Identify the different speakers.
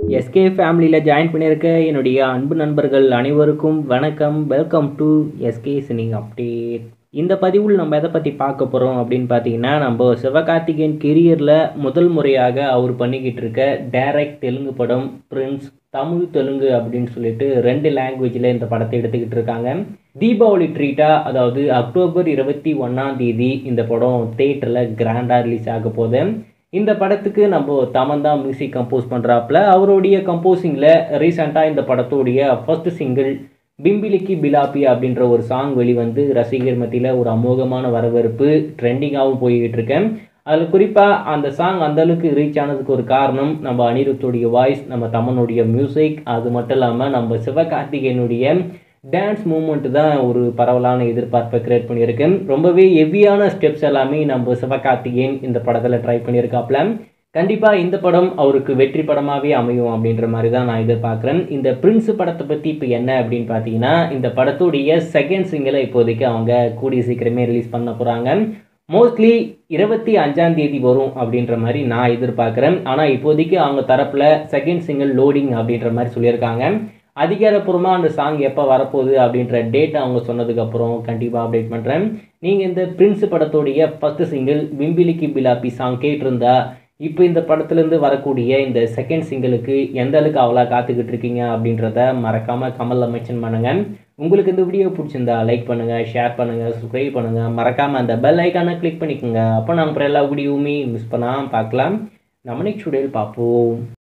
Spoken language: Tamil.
Speaker 1: எஸ்கே ஃபேமிலியில் ஜாயின் பண்ணியிருக்க என்னுடைய அன்பு நண்பர்கள் அனைவருக்கும் வணக்கம் welcome to SK cinema update இந்த பதிவில் நம்ம எதை பற்றி பார்க்க போகிறோம் அப்படின்னு பார்த்தீங்கன்னா நம்ம சிவகார்த்திகேயன் கெரியரில் முதல் முறையாக அவர் பண்ணிக்கிட்டு இருக்க டைரக்ட் தெலுங்கு படம் பிரின்ஸ் தமிழ் தெலுங்கு அப்படின்னு சொல்லிட்டு ரெண்டு லாங்குவேஜில் இந்த படத்தை எடுத்துக்கிட்டு இருக்காங்க தீபாவளி ட்ரீட்டாக அதாவது அக்டோபர் இருபத்தி ஒன்றாம் தேதி இந்த படம் தேட்டரில் கிராண்டாக ரிலீஸ் ஆக போகுது இந்த படத்துக்கு நம்ம தமன் தான் மியூசிக் கம்போஸ் பண்ணுறாப்புல அவருடைய கம்போசிங்கில் ரீசெண்டாக இந்த படத்துடைய ஃபர்ஸ்ட் சிங்கிள் பிம்பிலிக்கி பிலாப்பி அப்படின்ற ஒரு சாங் வெளிவந்து ரசிகர் மத்தியில் ஒரு அமோகமான வரவேற்பு ட்ரெண்டிங்காகவும் போய்கிட்டு இருக்கேன் அதில் குறிப்பாக அந்த சாங் அந்தளவுக்கு ரீச் ஆனதுக்கு ஒரு காரணம் நம்ம அனிருத்துடைய வாய்ஸ் நம்ம தமனுடைய மியூசிக் அது மட்டும் இல்லாமல் நம்ம சிவகார்த்திகேயனுடைய டான்ஸ் மூமெண்ட் தான் ஒரு பரவலான எதிர்பார்ப்பை கிரியேட் பண்ணியிருக்கேன் ரொம்பவே ஹெவியான ஸ்டெப்ஸ் எல்லாமே நம்ம சிவகார்த்திகேயன் இந்த படத்தில் ட்ரை பண்ணியிருக்காப்ல கண்டிப்பாக இந்த படம் அவருக்கு வெற்றி படமாகவே அமையும் அப்படின்ற மாதிரி தான் நான் எதிர்பார்க்குறேன் இந்த பிரின்ஸ் படத்தை பற்றி இப்போ என்ன அப்படின்னு பார்த்தீங்கன்னா இந்த படத்துடைய செகண்ட் சிங்கிளை இப்போதைக்கு அவங்க கூடிய சீக்கிரமே ரிலீஸ் பண்ண போகிறாங்க மோஸ்ட்லி இருபத்தி அஞ்சாம் தேதி வரும் அப்படின்ற மாதிரி நான் எதிர்பார்க்குறேன் ஆனால் இப்போதைக்கு அவங்க தரப்பில் செகண்ட் சிங்கிள் லோடிங் அப்படின்ற மாதிரி சொல்லியிருக்காங்க அதிகாரப்பூர்வமாக அந்த சாங் எப்போ வரப்போகுது அப்படின்ற டேட் அவங்க சொன்னதுக்கப்புறம் கண்டிப்பாக அப்டேட் பண்ணுறேன் நீங்கள் இந்த பிரின்ஸ் படத்துடைய ஃபஸ்ட்டு சிங்கிள் பிம்பிலிக்கி பிலாப்பி சாங் கேட்டிருந்தா இப்போ இந்த படத்துலேருந்து வரக்கூடிய இந்த செகண்ட் சிங்கிளுக்கு எந்த அளவுக்கு அவ்வளோ காத்துக்கிட்டு இருக்கீங்க அப்படின்றத மறக்காமல் கமலில் மென்ஷன் பண்ணுங்கள் உங்களுக்கு இந்த வீடியோ பிடிச்சிருந்தா லைக் பண்ணுங்கள் ஷேர் பண்ணுங்கள் சப்ஸ்கிரைப் பண்ணுங்கள் மறக்காமல் அந்த பெல் ஐக்கானை கிளிக் பண்ணிக்கோங்க அப்போ நாங்கள் அப்புறம் எல்லா வீடியோவுமே மிஸ் பண்ணாமல் பார்க்கலாம் நம்ம நெக்ஸ்ட் வீடியோவில் பார்ப்போம்